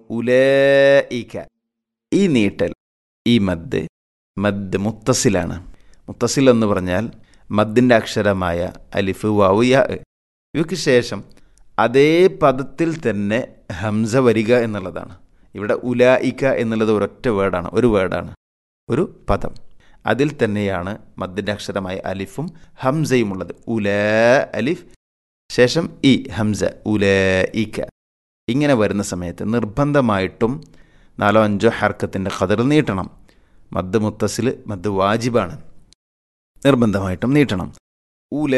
ഉലൈക ഈ നീട്ടൽ ഈ മദ് മദ് മുത്തസിലാണ് മുത്തസിൽ എന്ന് പറഞ്ഞാൽ മദ്ദിൻ്റെ അക്ഷരമായ അലിഫ് വാവു യാ ഇവയ്ക്ക് ശേഷം അതേ പദത്തിൽ തന്നെ ഹംസ വരിക എന്നുള്ളതാണ് ഇവിടെ ഉലായിക്ക എന്നുള്ളത് ഒരൊറ്റ വേർഡാണ് ഒരു വേർഡാണ് ഒരു പദം അതിൽ തന്നെയാണ് മദ്ദിൻ്റെ അക്ഷരമായ അലിഫും ഹംസയും ഉള്ളത് ഉല അലിഫ് ശേഷം ഇ ഹംസ ഉല ഇക്ക ഇങ്ങനെ വരുന്ന സമയത്ത് നിർബന്ധമായിട്ടും നാലോ അഞ്ചോ ഹർക്കത്തിൻ്റെ ഖദർ നീട്ടണം മദ് മുത്തസിൽ മദ് വാജിബാണ് നിർബന്ധമായിട്ടും നീട്ടണം ഉല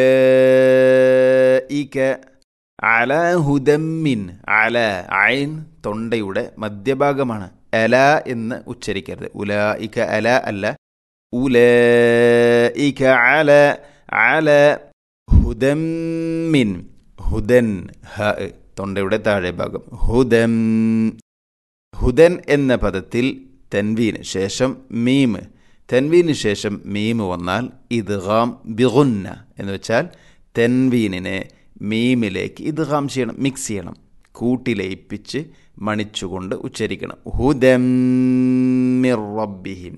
ഇക്ക അല ഹുദമ്മിൻ അല ഐൻ തൊണ്ടയുടെ മധ്യഭാഗമാണ് അല എന്ന് ഉച്ചരിക്കരുത് ഉല ഇക്ക അല അല്ല ഉല ഇക്ക അല അല ഹുദമ്മിൻ ഹുദൻ ഹ തൊണ്ടയുടെ താഴെ ഭാഗം ഹുദം ഹുദൻ എന്ന പദത്തിൽ തെൻവീന് ശേഷം മീമ് തെൻവീന് ശേഷം മീമ് വന്നാൽ ഇദ്ഗാം ബിഗുന്ന എന്ന് വെച്ചാൽ തെൻവീനിനെ മീമിലേക്ക് ഇദ്ഗാം ചെയ്യണം മിക്സ് ചെയ്യണം കൂട്ടിലയിപ്പിച്ച് മണിച്ചുകൊണ്ട് ഉച്ചരിക്കണം ഹുദമ്മിർ റബ്ബിഹിം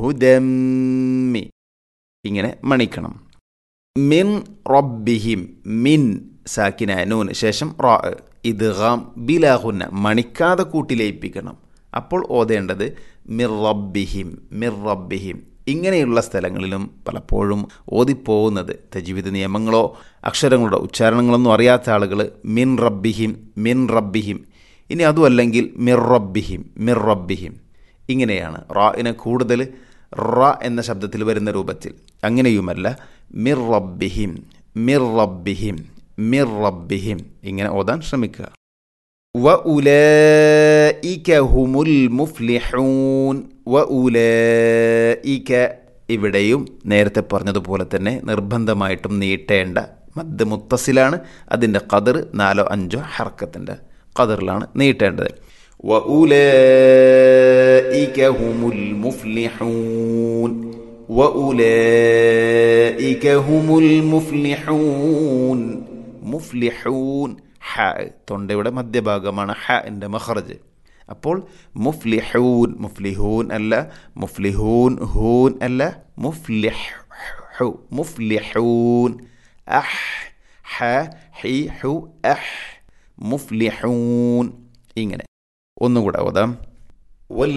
ഹുദമ്മി ഇങ്ങനെ മണിക്കണം മിൻ റബ്ബിഹിം മിൻ സാക്കിന നൂന് ശേഷം റോ ഇദ്ഗാം ബിലാഹുന്ന മണിക്കാതെ കൂട്ടിലയിപ്പിക്കണം അപ്പോൾ ഓതേണ്ടത് മിർ റബ്ബിഹിം മിർ റബ്ബിഹിം ഇങ്ങനെയുള്ള സ്ഥലങ്ങളിലും പലപ്പോഴും ഓതിപ്പോകുന്നത് തജീവിത നിയമങ്ങളോ അക്ഷരങ്ങളുടെ ഉച്ചാരണങ്ങളൊന്നും അറിയാത്ത ആളുകൾ മിൻ റബ്ബിഹിം മിൻ റബ്ബിഹിം ഇനി അതുമല്ലെങ്കിൽ മിർ റബ്ബിഹിം മിർ റബ്ബിഹിം ഇങ്ങനെയാണ് റാഇനെ കൂടുതൽ റ എന്ന ശബ്ദത്തിൽ വരുന്ന രൂപത്തിൽ അങ്ങനെയുമല്ല മിർ റബ്ബിഹിം മിർ റബ്ബിഹിം മിർ റബ്ബിഹിം ഇങ്ങനെ ഓതാൻ ശ്രമിക്കുക വ ഉലൈക ഹുമുൽ മുഫ്ലിഹൂൻ വ ഉലൈക ഇവിടെയും നേരത്തെ പറഞ്ഞതുപോലെ തന്നെ നിർബന്ധമായിട്ടും നീട്ടേണ്ട മദ് മുത്തസിലാണ് അതിൻ്റെ കതിർ നാലോ അഞ്ചോ ഹർക്കത്തിൻ്റെ കതിറിലാണ് നീട്ടേണ്ടത് വ ഉലൈക ഹുമുൽ മുഫ്ലിഹൂൻ വ ഉലൈക ഹുമുൽ മുഫ്ലിഹൂൻ മുഫ്ലിഹൂൻ ഹ തൊണ്ടയുടെ മധ്യഭാഗമാണ് ഹ എൻ്റെ മഹറജ് അപ്പോൾ മുഫ്ലിഹൂൻ മുഫ്ലിഹൂൻ അല്ല മുഫ്ലിഹൂൻ ഹൂൻ അല്ല മുഫ്ലിഹ് മുഫ്ലിഹൂൻ അഹ് ഹ ഹി ഹു അഹ് മുഫ്ലിഹൂൻ ഇങ്ങനെ ഒന്നുകൂടെ ഓതാം